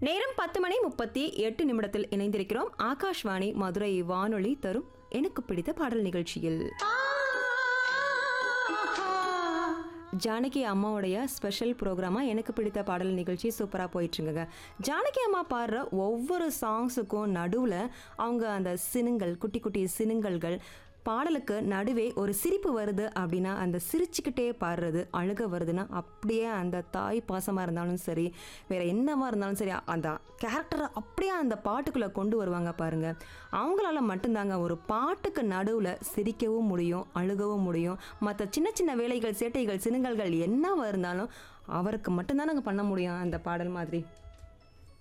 நேரம் பத்து மணி முப்பத்தி எட்டு நிமிடத்தில் இணைந்திருக்கிறோம் ஆகாஷ்வாணி மதுரை வானொலி தரும் எனக்கு பிடித்த பாடல் நிகழ்ச்சியில் ஜானகி அம்மாவுடைய ஸ்பெஷல் ப்ரோக்ராமாக எனக்கு பிடித்த பாடல் நிகழ்ச்சி சூப்பராக போயிட்டுருக்குங்க ஜானகி அம்மா பாடுற ஒவ்வொரு சாங்ஸுக்கும் நடுவில் அவங்க அந்த சினுங்கள் குட்டி குட்டி சினுங்கல்கள் பாடலுக்கு நடுவே ஒரு சிரிப்பு வருது அப்படின்னா அந்த சிரிச்சுக்கிட்டே பாடுறது அழுக வருதுன்னா அப்படியே அந்த தாய் பாசமாக இருந்தாலும் சரி வேற என்னவா இருந்தாலும் சரி அந்த கேரக்டரை அப்படியே அந்த பாட்டுக்குள்ளே கொண்டு வருவாங்க பாருங்க அவங்களால மட்டும்தாங்க ஒரு பாட்டுக்கு நடுவில் சிரிக்கவும் முடியும் அழுகவும் முடியும் மற்ற சின்ன சின்ன வேலைகள் சேட்டைகள் சினுங்கல்கள் என்னவா இருந்தாலும் அவருக்கு மட்டும்தானங்க பண்ண முடியும் அந்த பாடல் மாதிரி